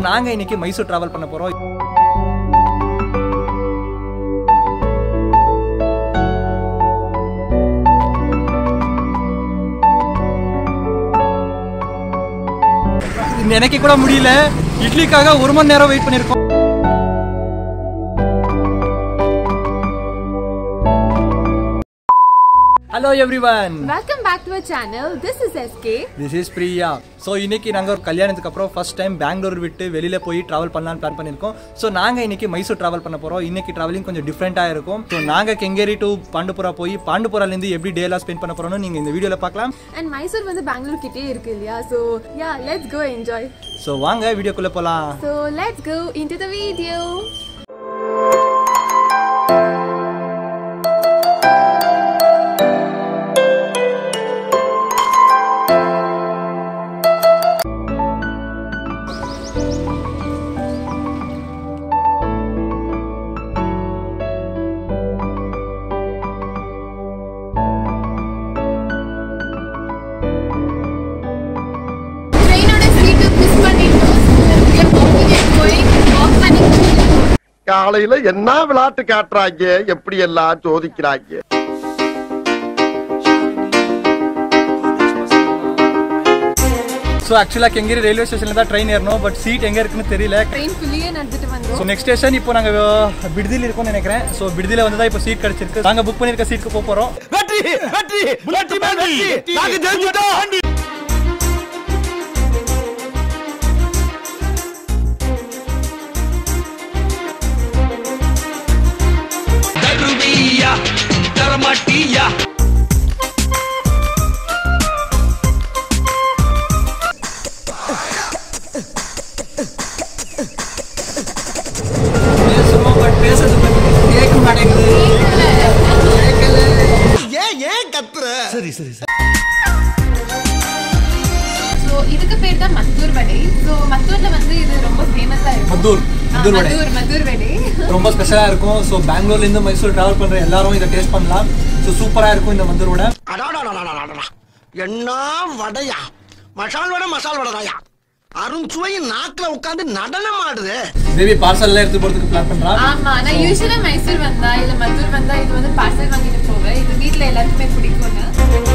நாங்க இன்னைக்கு மைசூர் டிராவல் பண்ண போறோம் நினைக்க கூட முடியல இட்லிக்காக ஒரு மணி நேரம் வெயிட் பண்ணிருக்கோம் hello everyone Welcome back to our channel. This is SK. This is Priya so இன்னைக்கு நாங்கள் ஒரு கல்யாணத்துக்கு அப்புறம் ஃபர்ஸ்ட் டைம் பெங்களூர் விட்டு வெளியில போய் ட்ராவல் பண்ணலாம்னு பிளான் பண்ணியிருக்கோம் ஸோ நாங்கள் இன்னைக்கு மைசூர் ட்ராவல் பண்ண போகிறோம் இன்னைக்கு ட்ராவலிங் கொஞ்சம் டிஃப்ரெண்ட்டாக இருக்கும் ஸோ நாங்கள் கெங்கேரி டு பாண்டுபுரா போய் பாண்டுபுராலேருந்து எப்படி டேலாம் ஸ்பெண்ட் பண்ண போகிறோம்னு நீங்கள் இந்த வீடியோவில் பார்க்கலாம் And Mysore வந்து பெங்களூர் கிட்டே இருக்கு இல்லையா So yeah, let's go enjoy. So வாங்க வீடியோக்குள்ளே போகலாம் So let's go into the video. ட்ரெயினோட சீட்டு மிஸ் பண்ணிட்டோம் we are walking and going walk பண்ணி காலையில என்ன விளையாட்டு காட்டுறாங்க எப்படி எல்லாம் சோதிக்கிறாங்க ஸோ ஆக்சுவலாக கெங்கேரி ரயில்வே ஸ்டேஷனில் தான் ட்ரெயின் ஏறணும் பட் சீட் எங்கே இருக்குன்னு தெரியல ட்ரெயின் ஃபுல்லியே நடந்துட்டு வந்தோம் ஸோ நெக்ஸ்ட் ஸ்டேஷன் இப்போ நாங்கள் விடுதியில் இருக்கோம்னு நினைக்கிறேன் ஸோ விடுதியில் வந்து தான் இப்போ சீட் கிடச்சிருக்கு நாங்கள் புக் பண்ணியிருக்க சீட்டுக்கு போக போகிறோம் வெற்றி வெற்றி வெற்றி வெற்றி நாங்க ஜெயிச்சிட்டோம் தருவியா தரமாட்டியா பேசுகிறோம் பட் பேசுறது கேட்க மாட்டேங்குது ஏன் ஏன் கத்துற சரி சரி ஸோ இதுக்கு பேர் தான் மத்தூர் வடை ஸோ மத்தூர்ல வந்து இது ரொம்ப ஃபேமஸா இருக்கும் மத்தூர் ஆ, மத்தூர் வடை மத்தூர் மத்தூர் வடை ரொம்ப ஸ்பெஷலாக இருக்கும் ஸோ பெங்களூர்லேருந்து மைசூர் ட்ராவல் பண்ணுற எல்லாரும் இதை டேஸ்ட் பண்ணலாம் ஸோ சூப்பராக இருக்கும் இந்த மந்தூர் வடை அடாடாடாடாடாடா. என்ன வடையா மசால் வடை மசால் வடைதாயா அருண்சுவையின் நாக்குல உட்கார்ந்து நடனம் ஆடுது பேபி பார்சல்லாம் எடுத்து போகிறதுக்கு பிளான் பண்ணுறான் ஆமா நான் யூஸ்வலா மைசூர் வந்தா இல்ல மத்தூர் வந்தா இது வந்து பார்சல் வாங்கிட்டு போவேன் இது வீட்ல எல்லாருக்குமே பிடிக்கும்னு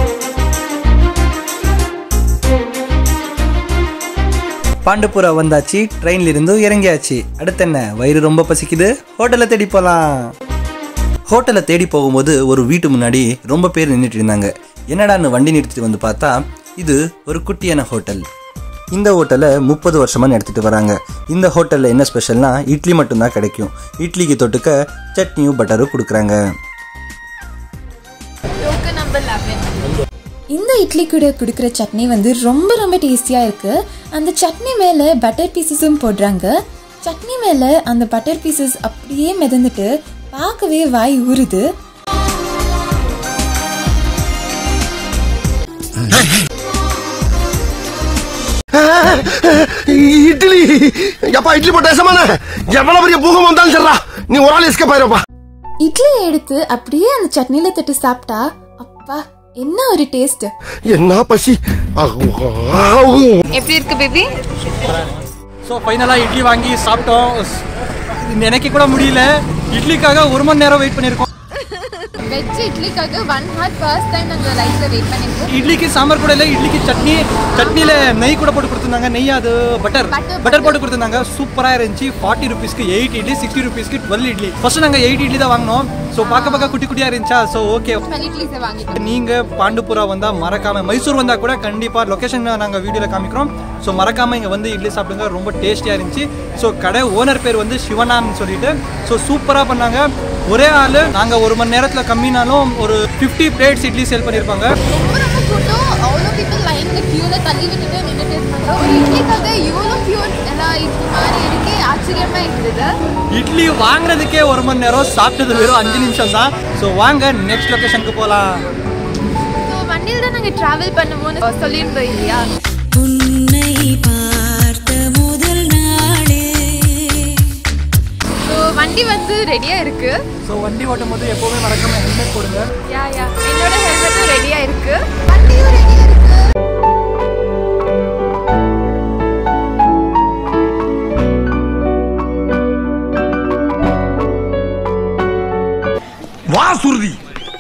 பாண்டுப்புரா வந்தாச்சு ட்ரெயின்ல இருந்து இறங்கியாச்சு அடுத்து என்ன வயிறு ரொம்ப பசிக்குது ஹோட்டலை தேடி போகலாம் ஹோட்டலை தேடி போகும்போது ஒரு வீட்டு முன்னாடி ரொம்ப பேர் நின்றுட்டு இருந்தாங்க என்னடான்னு வண்டி நிறுத்திட்டு வந்து பார்த்தா இது ஒரு குட்டியான ஹோட்டல் இந்த ஹோட்டலை முப்பது வருஷமாக நடத்திட்டு வராங்க இந்த ஹோட்டலில் என்ன ஸ்பெஷல்னா இட்லி மட்டும்தான் கிடைக்கும் இட்லிக்கு தொட்டுக்க சட்னியும் பட்டரும் கொடுக்குறாங்க டோக்கன் நம்பர் லெவன் இந்த இட்லி கூட கொடுக்குற சட்னி வந்து ரொம்ப ரொம்ப டேஸ்டியாக இருக்கு அந்த சட்னி மேலே பட்டர் பீசஸும் போடுறாங்க சட்னி மேலே அந்த பட்டர் பீசஸ் அப்படியே மிதந்துட்டு பார்க்கவே வாய் ஊறுது இட்லி எப்பா இட்லி போட்ட எசமான எவ்வளவு பெரிய பூகம் வந்தாலும் சரிடா நீ ஒரு ஆள் எஸ்கேப் ஆயிருப்பா இட்லியை எடுத்து அப்படியே அந்த சட்னியில் தொட்டு சாப்பிட்டா அப்பா என்ன ஒரு டேஸ்ட் என்ன பசி ஆகு, ஆகு. எப்படி இருக்கு பேபி ஸோ ஃபைனலாக இட்லி வாங்கி சாப்பிட்டோம் நினைக்க கூட முடியல இட்லிக்காக ஒரு மணி நேரம் வெயிட் பண்ணியிருக்கோம் வெஜ் இட்லிக்காக ஒன் ஹார் ஃபர்ஸ்ட் டைம் நாங்கள் லைஃப்ல வெயிட் பண்ணிருக்கோம் இட்லிக்கு சாம்பார் கூட இல்லை இட்லிக்கு சட்னி சட்னியில் நெய் கூட போட்டு கொடுத்துருந்தாங்க நெய் அது பட்டர் Butter, பட்டர் போட்டு கொடுத்துருந்தாங்க சூப்பராக இருந்துச்சு ஃபார்ட்டி ருபீஸ்க்கு எயிட் இட்லி சிக்ஸ்டி ருபீஸ்க்கு டுவெல் இட்லி ஃபர்ஸ்ட் நாங்கள் எயிட் இட்லி தான் வாங்கினோம் ஸோ பார்க்க பார்க்க குட்டி குட்டியாக இருந்துச்சா ஸோ ஓகே டுவெல் இட்லிஸை வாங்கிட்டோம் நீங்க பாண்டுபுரா வந்தா மறக்காம மைசூர் வந்தா கூட கண்டிப்பா லொகேஷன் நாங்க வீடியோல காமிக்கிறோம் ஸோ மறக்காம இங்க வந்து இட்லி சாப்பிடுங்க ரொம்ப டேஸ்டியா இருந்துச்சு ஸோ கடை ஓனர் பேர் வந்து சிவனான்னு சொல்லிட்டு ஸோ சூப்பரா பண்ணாங்க ஒரே ஆளு நாங்க ஒரு மணி நேரத்துல கம்மினாலும் ஒரு 50 பிளேட்ஸ் இட்லி சேல் பண்ணிருப்பாங்க ரொம்ப ரொம்ப கூட்டம் அவ்வளோ பீப்புள் லைன்ல கியூல தள்ளி விட்டுட்டு நின்றுட்டு இருந்தாங்க ஒரு இட்லிக்காக இவ்வளோ கியூ எல்லாம் இது மாதிரி இருக்கு ஆச்சரியமா இருந்தது இட்லி வாங்குறதுக்கே ஒரு மணி நேரம் சாப்பிட்டது வெறும் அஞ்சு நிமிஷம் தான் ஸோ வாங்க நெக்ஸ்ட் லொகேஷனுக்கு போகலாம் ஸோ வண்டியில் தான் நாங்கள் ட்ராவல் பண்ணுவோம்னு சொல்லியிருந்தோம் இல்லையா உன்னை பார்த்த முதல் நாளே ஸோ வண்டி வந்து ரெடியாக இருக்கு ஸோ வண்டி ஓட்டும் போது எப்போவுமே மறக்காம ஹெல்மெட் போடுங்க யா யா என்னோட ஹெல்மெட்டும் ரெடியாக இருக்கு வண்டியும் ரெடியாக இருக்கு சுருதி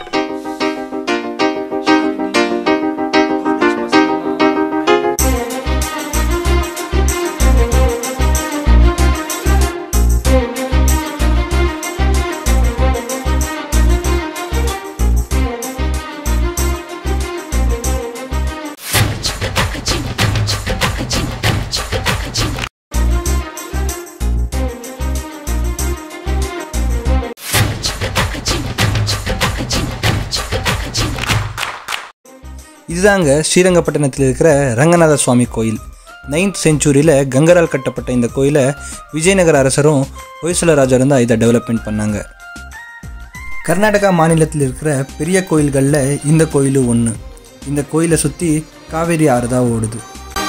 இதுதாங்க ஸ்ரீரங்கப்பட்டணத்தில் இருக்கிற ரங்கநாத சுவாமி கோயில் நைன்த் செஞ்சுரியில் கங்கரால் கட்டப்பட்ட இந்த கோயிலை விஜயநகர அரசரும் ஹொய்சல ராஜரும் தான் இதை டெவலப்மெண்ட் பண்ணாங்க கர்நாடகா மாநிலத்தில் இருக்கிற பெரிய கோயில்களில் இந்த கோயிலும் ஒன்று இந்த கோயிலை சுற்றி காவேரி ஆறு தான் ஓடுது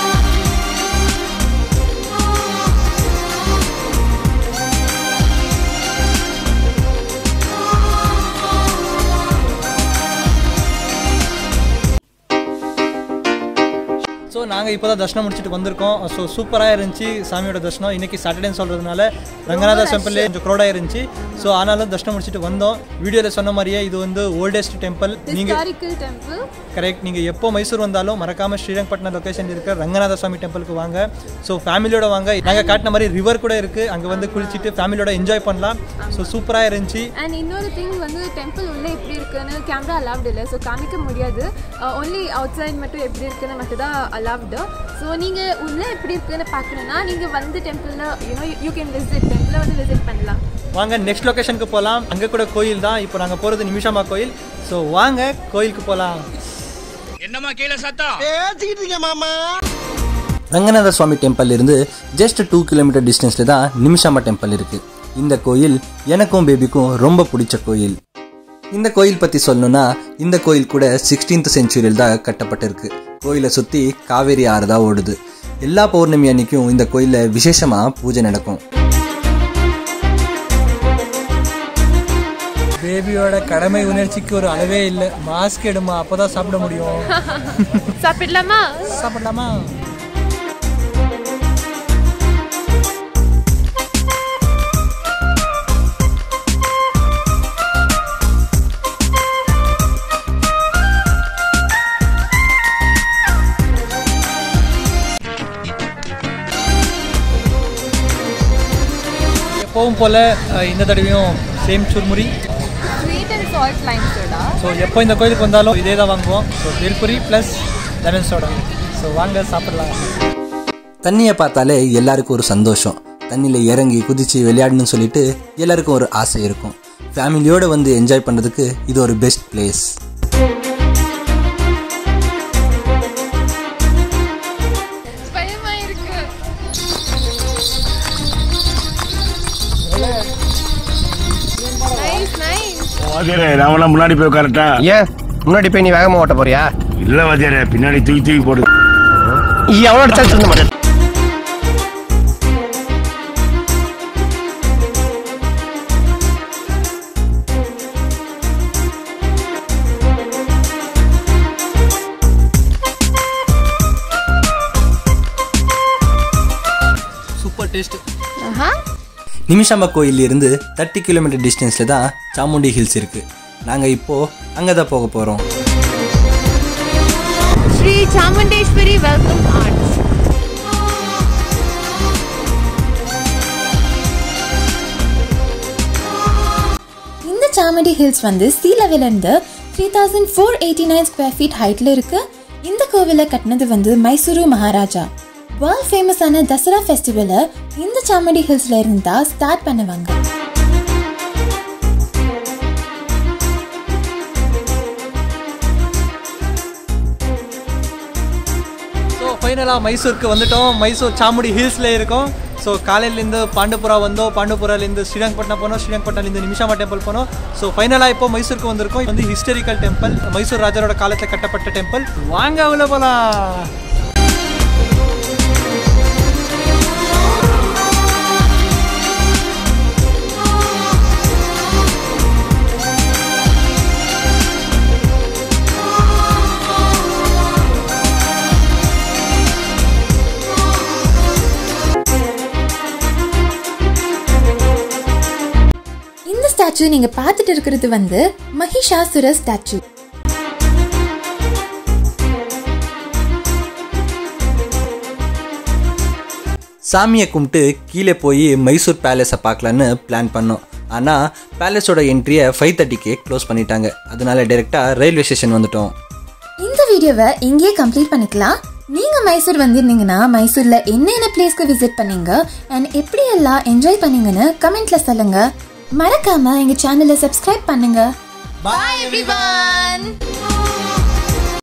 ஸோ நாங்கள் இப்போ தான் தர்ஷனம் முடிச்சுட்டு வந்திருக்கோம் ஸோ சூப்பராக இருந்துச்சு சாமியோட தர்ஷனம் இன்னைக்கு சாட்டர்டேன்னு சொல்கிறதுனால ரங்கநாத டெம்பிள் கொஞ்சம் க்ரௌடாக இருந்துச்சு ஸோ ஆனாலும் தர்ஷனம் முடிச்சுட்டு வந்தோம் வீடியோவில் சொன்ன மாதிரியே இது வந்து ஓல்டஸ்ட் டெம்பிள் நீங்கள் ஹிஸ்டாரிக்கல் டெம்பிள் கரெக்ட் நீங்கள் எப்போ மைசூர் வந்தாலும் மறக்காமல் ஸ்ரீரங்கப்பட்டினம் லொக்கேஷன் இருக்கிற ரங்கநாத சுவாமி டெம்பிளுக்கு வாங்க ஸோ ஃபேமிலியோட வாங்க நாங்கள் காட்டின மாதிரி ரிவர் கூட இருக்குது அங்கே வந்து குளிச்சுட்டு ஃபேமிலியோட என்ஜாய் பண்ணலாம் ஸோ சூப்பராக இருந்துச்சு அண்ட் இன்னொரு திங் வந்து டெம்பிள் உள்ளே எப்படி இருக்குன்னு கேமரா அலவுட் இல்லை ஸோ காமிக்க முடியாது ஒன்லி அவுட் சைட் மட்டும் எப்படி இருக்குன்னு மட்டும் தான் அலவுடு ஸோ நீங்கள் உள்ளே எப்படி இருக்குன்னு பார்க்கணுன்னா நீங்கள் வந்து டெம்பிளில் யூனோ யூ கேன் விசிட் டெம்பிளை வந்து விசிட் பண்ணலாம் வாங்க நெக்ஸ்ட் லொக்கேஷனுக்கு போகலாம் அங்கே கூட கோயில் தான் இப்போ நாங்கள் போகிறது நிமிஷமா கோயில் ஸோ வாங்க கோயிலுக்கு போகலாம் என்னம்மா கீழே சத்தம் பேசிக்கிட்டு இருக்கேன் மாமா ரங்கநாத சுவாமி டெம்பிள் இருந்து ஜஸ்ட் டூ கிலோமீட்டர் டிஸ்டன்ஸில் தான் நிமிஷாமா டெம்பிள் இருக்குது இந்த கோயில் எனக்கும் பேபிக்கும் ரொம்ப பிடிச்ச கோயில் இந்த கோயில் பற்றி சொல்லணும்னா இந்த கோயில் கூட சிக்ஸ்டீன்த் செஞ்சுரியில் தான் கட்டப்பட்டிருக்கு கோயிலை சுற்றி காவேரி ஆறு தான் ஓடுது எல்லா பௌர்ணமி அன்னைக்கும் இந்த கோயிலில் விசேஷமாக பூஜை நடக்கும் பேபியோட கடமை உணர்ச்சிக்கு ஒரு அளவே இல்லை மாஸ்க் எடுமா அப்போதான் சாப்பிட முடியும் சாப்பிடலாமா சாப்பிடலாமா எப்பவும் போல அஹ், இந்த தடவையும் same churumuri sweet and salt lime soda so எப்போ இந்த கோயிலுக்கு வந்தாலும் இதே தான் வாங்குவோம் so bhelpuri plus lemon soda so வாங்க சாப்பிடலாம் தண்ணியை பார்த்தாலே எல்லாருக்கும் ஒரு சந்தோஷம் தண்ணியில் இறங்கி குதிச்சு விளையாடணும்னு சொல்லிட்டு எல்லாருக்கும் ஒரு ஆசை இருக்கும் ஃபேமிலியோடு வந்து என்ஜாய் பண்ணுறதுக்கு இது ஒரு பெஸ்ட் பிளேஸ் பயமா இருக்கு நைஸ் நைஸ் வாத்தியாரே நாமெல்லாம் முன்னாடி போய் கரெக்டா ஏன் முன்னாடி போய் நீ வேகமா ஓட்ட போறியா இல்ல வாத்தியாரே பின்னாடி தூக்கி தூக்கி போடு எவ்வளோ அடிச்சாலும் திருந்த மாட்டேன் சூப்பர் டேஸ்ட் ஆஹா நிமிஷாம்பா கோயிலிருந்து தேர்ட்டி கிலோமீட்டர் டிஸ்டன்ஸில் தான் சாமுண்டி ஹில்ஸ் இருக்குது நாங்கள் இப்போது அங்கே தான் போக போகிறோம் ஸ்ரீ சாமுண்டேஸ்வரி வெல்கம் ஆர்ட்ஸ் இந்த சாமடி ஹில்ஸ் வந்து சீ லெவலிருந்து three thousand four eighty nine square feet ஹைட்ல இருக்கு இந்த கோவிலை கட்டினது வந்து மைசூரு மகாராஜா வேர்ல்ட் ஃபேமஸான தசரா ஃபெஸ்டிவலை இந்த சாமடி ஹில்ஸ்ல இருந்து தான் ஸ்டார்ட் பண்ணுவாங்க ஸோ ஃபைனலாக மைசூருக்கு வந்துட்டோம் மைசூர் சாமுடி ஹில்ஸில் இருக்கோம் ஸோ காலையிலேருந்து பாண்டுபுரா வந்தோம் பாண்டுபுராலேருந்து ஸ்ரீரங்கப்பட்டினம் போனோம் ஸ்ரீரங்கப்பட்டினலேருந்து நிமிஷாமா டெம்பிள் போனோம் ஸோ ஃபைனலாக இப்போ மைசூருக்கு வந்திருக்கோம் இது வந்து ஹிஸ்டாரிக்கல் டெம்பிள் மைசூர் ராஜரோட காலத்தில் கட்டப்பட்ட டெம்பிள் வாங்க உள்ள போகலாம் இந்த ஸ்டாச்சு ஸ்டாச்சு நீங்க பார்த்துட்டு இருக்கிறது வந்து மஹிஷாசுர ஸ்டாச்சு சாமியை கும்பிட்டு கீழே போய் மைசூர் பேலஸை பார்க்கலான்னு பிளான் பண்ணோம் ஆனால் பேலஸோட என்ட்ரியை ஃபைவ் தேர்ட்டிக்கே க்ளோஸ் பண்ணிட்டாங்க அதனால டைரெக்டாக ரயில்வே ஸ்டேஷன் வந்துட்டோம் இந்த வீடியோவை இங்கேயே கம்ப்ளீட் பண்ணிக்கலாம் நீங்க மைசூர் வந்திருந்தீங்கன்னா மைசூர்ல என்னென்ன பிளேஸ்க்கு விசிட் பண்ணீங்க அண்ட் எப்படி எல்லாம் என்ஜாய் பண்ணீங்கன்னு கமெண்ட்ல சொல்லுங்க மறக்காம எங்க சேனலை சப்ஸ்கிரைப் பண்ணுங்க பாய் everyone